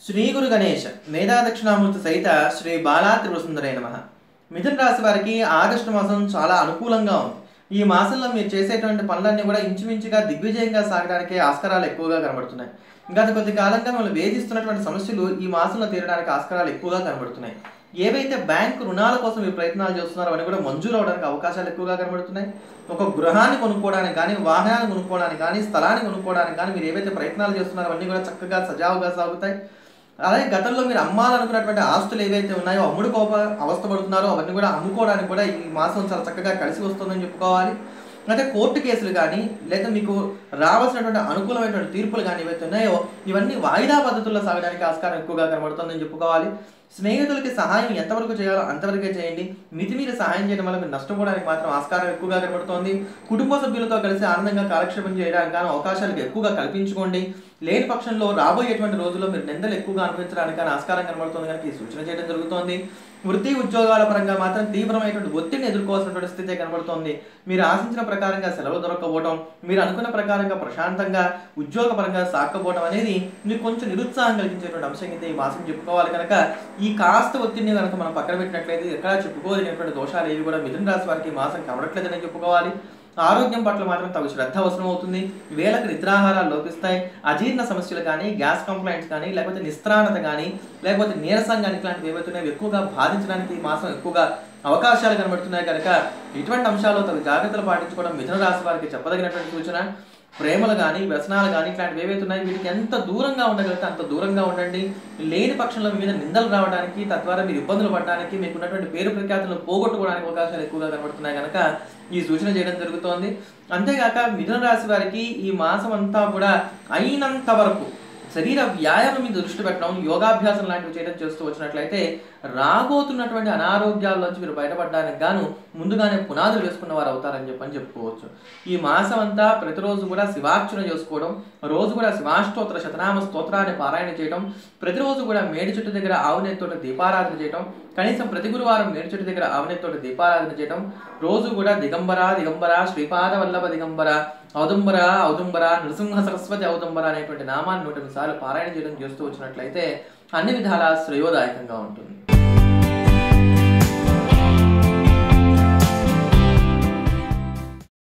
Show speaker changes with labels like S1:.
S1: శ్రీ గురు గణేష్ మేధాదక్షిణామూర్తి సహిత శ్రీ బాలా త్రిపురసుందరే నమ మిథున రాశి వారికి ఆగస్టు మాసం చాలా అనుకూలంగా ఉంది ఈ మాసంలో మీరు చేసేటువంటి పనులన్నీ కూడా ఇంచుమించుగా దిగ్విజయంగా సాగడానికి ఆస్కారాలు ఎక్కువగా కనబడుతున్నాయి గత కొద్ది కాలంగా మనం వేధిస్తున్నటువంటి సమస్యలు ఈ మాసంలో తీరడానికి ఆస్కారాలు ఎక్కువగా కనబడుతున్నాయి ఏవైతే బ్యాంకు రుణాల కోసం మీరు ప్రయత్నాలు చేస్తున్నారో అవన్నీ కూడా మంజూరు అవడానికి అవకాశాలు ఎక్కువగా కనబడుతున్నాయి ఒక గృహాన్ని కొనుక్కోవడానికి కానీ వాహనాన్ని కొనుక్కోవడానికి కానీ స్థలాన్ని కొనుక్కోవడానికి కానీ మీరు ఏవైతే ప్రయత్నాలు చేస్తున్నారో అవన్నీ కూడా చక్కగా సజావుగా సాగుతాయి అలాగే గతంలో మీరు అమ్మాలనుకున్నటువంటి ఆస్తులు ఏవైతే ఉన్నాయో అమ్ముడు కోప అవస్థపడుతున్నారో అవన్నీ కూడా అమ్ముకోవడానికి కూడా ఈ మాసం చాలా చక్కగా కలిసి వస్తుందని చెప్పుకోవాలి అంటే కోర్టు కేసులు కానీ లేదా మీకు రావాల్సినటువంటి అనుకూలమైనటువంటి తీర్పులు కానీ ఏవైతే ఉన్నాయో ఇవన్నీ వాయిదా పద్ధతుల్లో సాగడానికి ఆస్కారం ఎక్కువగా కనబడుతుందని చెప్పుకోవాలి స్నేహితులకి సహాయం ఎంతవరకు చేయాలో అంతవరకే చేయండి మితిమీరి సహాయం చేయడం వల్ల మీరు నష్టపోవడానికి మాత్రం ఆస్కారం ఎక్కువగా కనబడుతోంది కుటుంబ సభ్యులతో కలిసి ఆనందంగా కాలక్షేపం చేయడానికి గాను అవకాశాలు ఎక్కువగా కల్పించుకోండి లేని పక్షంలో రాబోయేటువంటి రోజుల్లో మీరు నిందలు ఎక్కువగా అనుభవించడానికి కానీ ఆస్కారం కనబడుతుంది కనుక ఈ సూచన చేయడం జరుగుతోంది వృత్తి ఉద్యోగాల పరంగా మాత్రం తీవ్రమైనటువంటి ఒత్తిడిని ఎదుర్కోవాల్సినటువంటి స్థితి కనబడుతోంది మీరు ఆశించిన ప్రకారంగా సెలవు దొరకకపోవడం మీరు అనుకున్న ప్రకారంగా ప్రశాంతంగా ఉద్యోగపరంగా సాక్కపోవడం అనేది మీకు కొంచెం నిరుత్సాహం కలిగించేటువంటి అంశం అయితే ఈ మాసం చెప్పుకోవాలి కనుక ఈ కాస్త ఒత్తిడిని కనుక మనం పక్కన పెట్టినట్లయితే ఎక్కడా చెప్పుకోలేనటువంటి దోషాలు ఏవి కూడా మిథున రాశి వారికి ఈ మాసం కనబడట్లేదని చెప్పుకోవాలి ఆరోగ్యం పట్ల మాత్రం తగు శ్రద్ధ అవసరం అవుతుంది వేళకు నిద్రాహారాలు లోపిస్తాయి అజీర్ణ సమస్యలు కానీ గ్యాస్ కంప్లైంట్స్ కానీ లేకపోతే నిస్త్రాణత కానీ లేకపోతే నీరసం కానీ ఇట్లాంటివి ఏవైతున్నాయో ఎక్కువగా బాధించడానికి ఈ మాసం ఎక్కువగా అవకాశాలు కనబడుతున్నాయి కనుక ఇటువంటి అంశాల్లో తగు జాగ్రత్తలు పాటించుకోవడం మిథున రాశి వారికి చెప్పదగినటువంటి సూచన ప్రేమలు కానీ వ్యసనాలు కానీ ఇట్లాంటివి ఏవైతే ఉన్నాయో వీటికి ఎంత దూరంగా ఉండగలిగితే అంత దూరంగా ఉండండి లేని పక్షంలో మీ మీద నిందలు రావడానికి తద్వారా మీరు ఇబ్బందులు పడడానికి మీకు ఉన్నటువంటి పేరు ప్రఖ్యాతులను పోగొట్టుకోవడానికి అవకాశాలు ఎక్కువగా కనబడుతున్నాయి కనుక ఈ సూచన చేయడం జరుగుతోంది అంతేగాక మిథున రాశి వారికి ఈ మాసం అంతా కూడా అయినంత వరకు శరీర వ్యాయామం మీద దృష్టి పెట్టడం యోగాభ్యాసం లాంటివి చేయడం చేస్తూ వచ్చినట్లయితే రాబోతున్నటువంటి అనారోగ్యాల్లోంచి మీరు బయటపడడానికి గాను ముందుగానే పునాదులు వేసుకున్న వారు అవుతారని చెప్పని చెప్పుకోవచ్చు ఈ మాసం అంతా ప్రతిరోజు కూడా శివార్చన చేసుకోవడం రోజు కూడా శివాష్టోత్తర శతనామ స్తోత్రాన్ని పారాయణ చేయడం ప్రతిరోజు కూడా మేడి చెట్టు దగ్గర ఆవునేతోటి దీపారాధన చేయడం కనీసం ప్రతి గురువారం మేడి చెట్టు దగ్గర ఆవునేతోటి దీపారాధన చేయడం రోజు కూడా దిగంబర దిగంబర శ్రీపాద వల్లభ దిగంబర ఔదుంబర ఔదుంబర నృసింహ సరస్వతి ఔదుంబర అనేటువంటి నామాన్ని నూట సార్లు పారాయణ చేయడం చేస్తూ వచ్చినట్లయితే అన్ని విధాలా శ్రేయోదాయకంగా ఉంటుంది